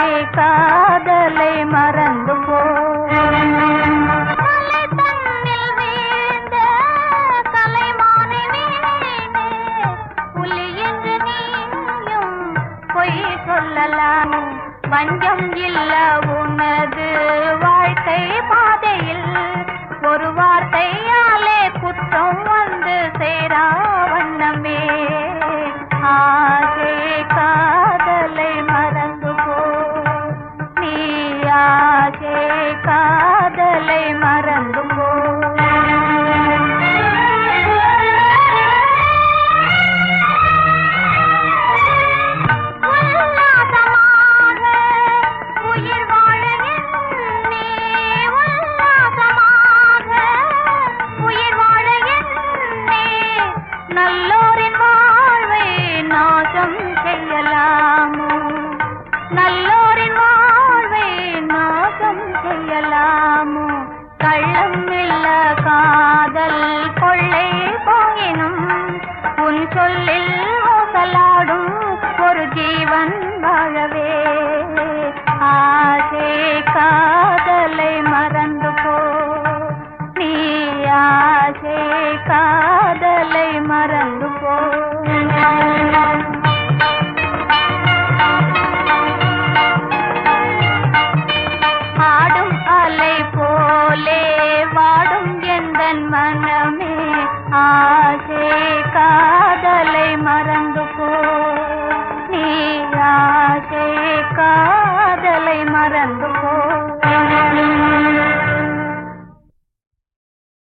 காதலை மறந்து போ மலை தன்னில் வீழ்ந்த கலைமானை வீணே, புலி என்று நீயும் பொய் சொல்லலாம் வஞ்சம் இல்ல உனது வாழ்க்கை பாதையில் ஒரு வார்த்தையாலே குற்றம் வந்து சேரா வண்ணமே ஆசை காதலை மறந்து போ நீ ஆசை காதலை மறந்து போ உல்லாசமாக உயிர் வாழ எண்ணி, உல்லாசமாக உயிர் வாழ எண்ணி, நல்லோரின் வாழ்வை நாசம் செய்யலாமோ நல்லோரின் வாழ்வை நாசம் செய்யலாமோ கள்ளம் இல்ல காதல் கொள்ளை போயினும் உன் சொல்லில் மோசலாடும் ஒரு ஜீவன் வாழவே ஆசை காதலை மறந்து போ நீ ஆசை காதலை மறந்து போ ஆடும் அலை போலே வாடும் எந்தன் மனமே ஆசை காதலை மறந்து போ நீ ஆசை காதலை மறந்து